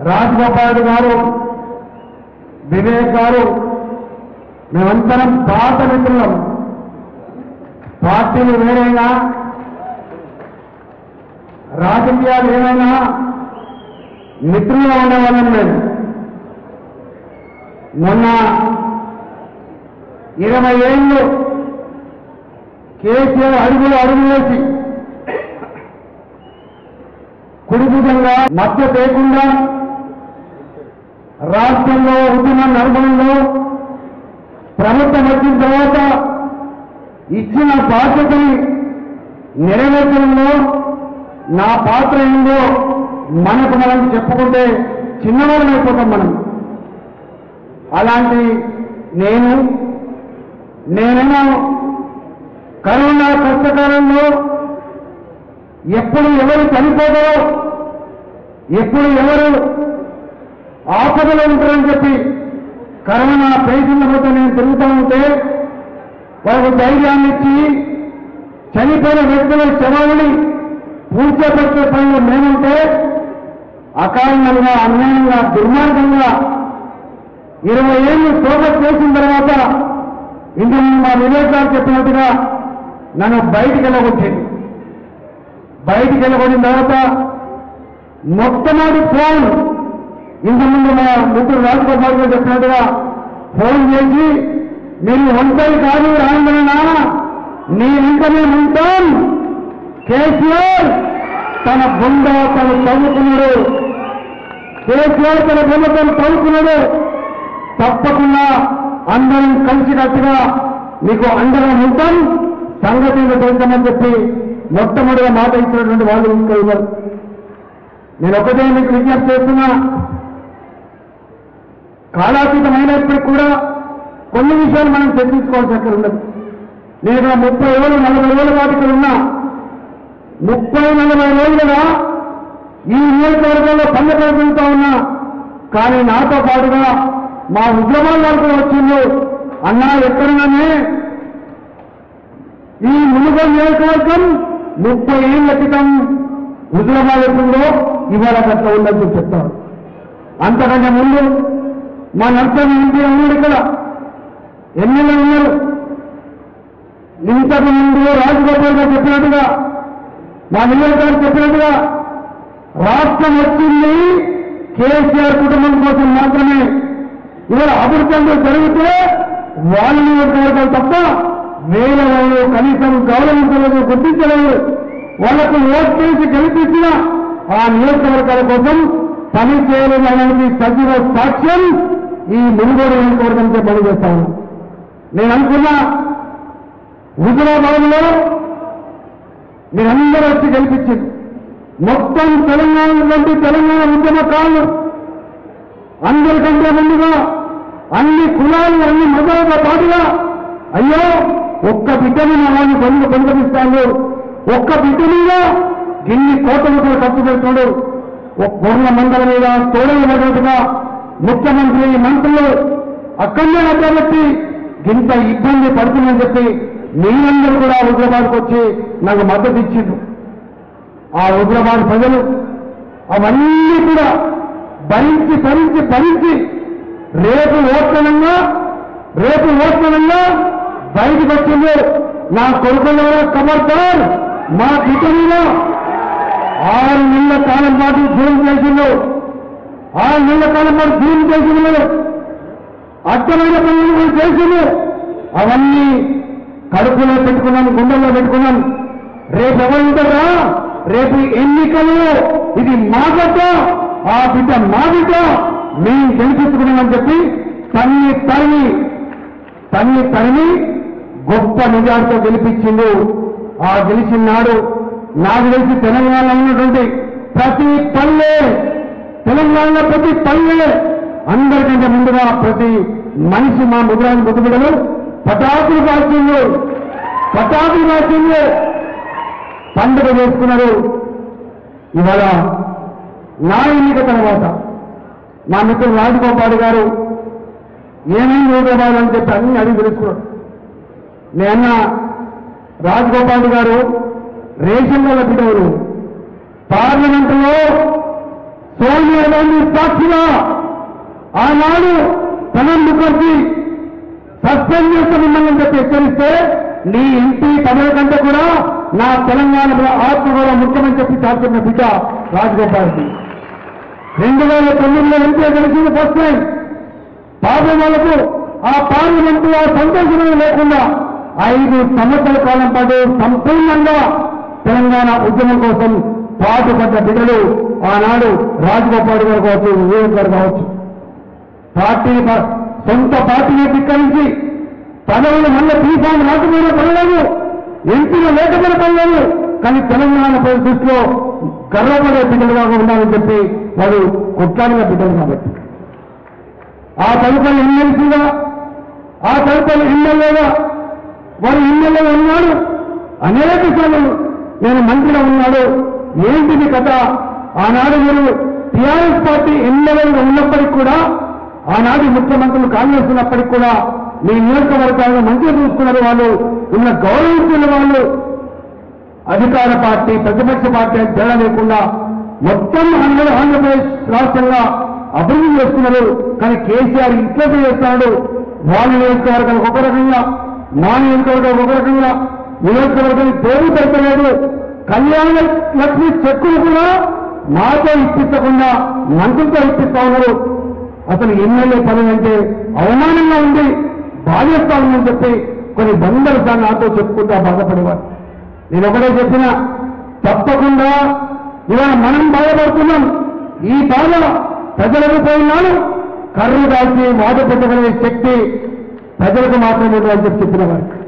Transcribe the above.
రాజగోపాల్ గారు వివేక్ గారు మేమంతరం పాత మిత్రులం పార్టీలు వేరైనా రాజకీయాలు ఏమైనా మిత్రులుగా ఉండేవాళ్ళం మేము మొన్న ఇరవై ఏళ్ళు కేసీఆర్ అడుగులు అడుగులు వేసి కుడిభుజంగా మధ్య లేకుండా రాష్ట్రంలో ఉద్యమ నడపడంలో ప్రభుత్వం వచ్చిన తర్వాత ఇచ్చిన బాధ్యతని నెరవేర్చడంలో నా పాత్ర ఏందో మనకు మనం చెప్పుకుంటే చిన్నవాళ్ళం అయిపోతాం మనం అలాంటి నేను నేనేమో కరోనా కష్టకాలంలో ఎప్పుడు ఎవరు చనిపోతారో ఎప్పుడు ఎవరు ఆపదలో ఉంటారని చెప్పి కరోనా పేషెంట్ల మధ్య నేను తిరుగుతూ ఉంటే వాళ్ళకు ధైర్యాన్ని ఇచ్చి చనిపోయిన వ్యక్తుల శవాలని పూడ్చబట్టే పనులు మేముంటే అకారణంగా అన్యాయంగా దుర్మార్గంగా ఇరవై ఏళ్ళు ఫోకస్ చేసిన తర్వాత ఇందులో మా వివేకాలు చెప్పినట్టుగా నన్ను బయటికి వెళ్ళగొచ్చింది బయటికి వెళ్ళగొట్టిన తర్వాత మొట్టమొదటి ఫోన్ ఇంతకుముందు మా మిత్రుడు రాజగోపాల్ గారు చెప్పినట్టుగా ఫోన్ చేసి మీరు ఒంటరి కాదు రాంగనా నీ వెంట మేము ఉంటాం కేసీఆర్ తన బొండ తను చదువుకున్నాడు కేసీఆర్ తన బొండ తను చదువుకున్నాడు తప్పకుండా అందరం కలిసికట్టుగా మీకు అండగా ఉంటాం సంగతి తెలుద్దామని చెప్పి మొట్టమొదటిగా మాట ఇచ్చినటువంటి వాళ్ళు ఇంకా ఉన్నారు నేను ఒకటే మీకు విజ్ఞప్తి చేస్తున్నా కాలాతీతమైనప్పటికీ కూడా కొన్ని విషయాలు మనం చర్చించుకోవాల్సి అక్కడ ఉండదు నేను ఇక్కడ ముప్పై ఏళ్ళు నలభై ఏళ్ళ పాటు ఇక్కడ ఉన్నా ముప్పై నలభై రోజులుగా ఈ నియోజకవర్గంలో పల్లె ఉన్నా కానీ నాతో పాటుగా మా ఉద్యమాల వాళ్ళు కూడా వచ్చిండ్రు అన్నా ఎక్కడనే ఈ మునుగోలు నియోజకవర్గం ముప్పై ఏళ్ల క్రితం హుజరాబాద్ ఎప్పుడో ఇవాళ అట్లా ఉందని చెప్పి చెప్తారు అంతకంటే ముందు మా నర్సరీ ఎంపీ ఉన్నాడు ఇక్కడ ఎమ్మెల్యే ఉన్నారు ఇంతకు ముందు రాజగోపాల్ గారు చెప్పినట్టుగా మా నియోజకవర్గం చెప్పినట్టుగా రాష్ట్రం వచ్చింది కేసీఆర్ కుటుంబం కోసం మాత్రమే ఇవాళ అభివృద్ధి అంటూ జరిగితే వాళ్ళ నియోజకవర్గాలు తప్ప వేల వాళ్ళు కనీసం గౌరవించలేదు గుర్తించలేదు వాళ్లకు ఓట్ చేసి గెలిపించిన ఆ నియోజకవర్గాల కోసం పని చేయలేదనేది సజీవ సాక్ష్యం ఈ మునుగోడు నియోజకవర్గంతో పనిచేస్తాను నేను అనుకున్నా హుజరాబాద్ లో మీరందరూ వచ్చి గెలిపించింది మొత్తం తెలంగాణ నుండి తెలంగాణ ఉద్యమకారులు అందరికంటే ముందుగా అన్ని కులాలు అన్ని మతాలతో పాటుగా అయ్యో ఒక్క బిడ్డని మా వాళ్ళు కొనుగో కొనుగోలిస్తాను ఒక్క బిడ్డ మీద గిన్ని కోట్ల రూపాయలు ఖర్చు పెడుతున్నాడు ఒక గొర్రెల మందల మీద తోడైనట్టుగా ముఖ్యమంత్రి మంత్రులు అక్కడనే అడ్డబెట్టి ఇంత ఇబ్బంది పడుతుందని చెప్పి మీరందరూ కూడా హైదరాబాద్కు వచ్చి నాకు మద్దతు ఇచ్చిండ్రు ఆ హైదరాబాద్ ప్రజలు అవన్నీ కూడా భరించి భరించి భరించి రేపు ఓట్లనంగా రేపు ఓట్లనంగా బయటకు వచ్చింది నా కొడుకుల ఖబర్దార్ మా బిడ్డలో ఆరు నెలల కాలం పాటు జూన్ చేసిండు ఆరు నెలల కాలం పాటు జూన్ చేసిండు అర్థమైన పనులు కూడా చేసిండు అవన్నీ కడుపులో పెట్టుకున్నాం గుండెల్లో పెట్టుకున్నాం రేపు ఎవరుంటారా రేపు ఎన్నికలు ఇది మా గడ్డ ఆ బిడ్డ మా బిడ్డ మేము గెలిపించుకున్నామని చెప్పి తన్ని తరిమి తన్ని తరిమి గొప్ప నిజాలతో గెలిపించిండు ఆ గెలిచిన నాడు నాకు తెలిసి తెలంగాణలో ఉన్నటువంటి ప్రతి పల్లె తెలంగాణలో ప్రతి పల్లె అందరికంటే ముందుగా ప్రతి మనిషి మా ముద్రాన్ని ముద్దుబిడలు పటాకులు కాల్చిండు పటాకులు కాల్చిండు పండుగ చేసుకున్నారు ఇవాళ నా ఎన్నిక తర్వాత మా మిత్రుడు రాజగోపాల్ గారు ఏమేమి యోగబాలు అని చెప్పి అన్ని అడిగి తెలుసుకున్నాడు నేన్న రాజగోపాల్ గారు రేషన్ వల్ల బిడ్డవరు పార్లమెంటులో సోనియా గాంధీ సాక్షిగా ఆనాడు ప్రణబ్ ముఖర్జీ సస్పెండ్ చేస్తే మిమ్మల్ని చెప్పి హెచ్చరిస్తే నీ ఎంపీ పదవి కంటే కూడా నా తెలంగాణ ఆత్మగౌరవ ముఖ్యమని చెప్పి చాటుతున్న బిడ్డ రాజగోపాల్ రెడ్డి రెండు వేల తొమ్మిదిలో ఎంపీ గెలిచింది ఫస్ట్ టైం పాపం వాళ్ళకు ఆ పార్లమెంటు ఆ సంతోషమే లేకుండా ఐదు సంవత్సరాల కాలం పాటు సంపూర్ణంగా తెలంగాణ ఉద్యమం కోసం పాటుపడ్డ బిడ్డలు ఆనాడు రాజగోపాల్ గారు కావచ్చు వివేక్ గారు కావచ్చు పార్టీ సొంత పార్టీని ధిక్కరించి పదవులు మళ్ళీ తీసాము రాకపోయిన పనులేదు ఎంపీలు లేకపోయిన పనులేదు కానీ తెలంగాణ ప్రజల దృష్టిలో గర్వపడే బిడ్డలుగా ఉండాలని చెప్పి వాళ్ళు కొట్లాడిన బిడ్డలు కాబట్టి ఆ తదుపరి ఎమ్మెల్సీగా ఆ తదుపరి ఎమ్మెల్యేగా వారు ఎమ్మెల్యే ఉన్నాడు అనేక సార్లు నేను మంత్రిగా ఉన్నాడు ఏంటిది కథ ఆనాడు మీరు టీఆర్ఎస్ పార్టీ ఎమ్మెల్యేగా ఉన్నప్పటికీ కూడా ఆనాడు ముఖ్యమంత్రులు కాంగ్రెస్ ఉన్నప్పటికీ కూడా మీ నియోజకవర్గాలను మంచిగా చూసుకున్నారు వాళ్ళు ఉన్న గౌరవించిన వాళ్ళు అధికార పార్టీ ప్రతిపక్ష పార్టీ అని తేడా లేకుండా మొత్తం ఆంధ్ర ఆంధ్రప్రదేశ్ రాష్ట్రంగా అభివృద్ధి చేస్తున్నారు కానీ కేసీఆర్ ఇట్లా చేస్తున్నాడు వాళ్ళ నియోజకవర్గాలకు ఒక రకంగా మా నియోజకవర్గాలకు ఒక రకంగా నియోజకవర్గానికి పేరు పెట్టలేదు కళ్యాణ లక్ష్మి చెక్కులు కూడా మాతో ఇప్పించకుండా మంత్రులతో ఇప్పిస్తా ఉన్నారు అసలు ఎమ్మెల్యే పదవి అంటే అవమానంగా ఉంది బాధ్యత ఉందని చెప్పి కొన్ని వందల సార్లు నాతో చెప్పుకుంటా బాధపడేవారు నేను ఒకటే చెప్పిన తప్పకుండా ఇవాళ మనం బాధపడుతున్నాం ఈ బాధ ప్రజలకు పోయినాడు కర్రు దాల్చి బాధ పెట్టగలిగే శక్తి ప్రజలకు మాత్రమే ఉందని చెప్పి చెప్పిన వారు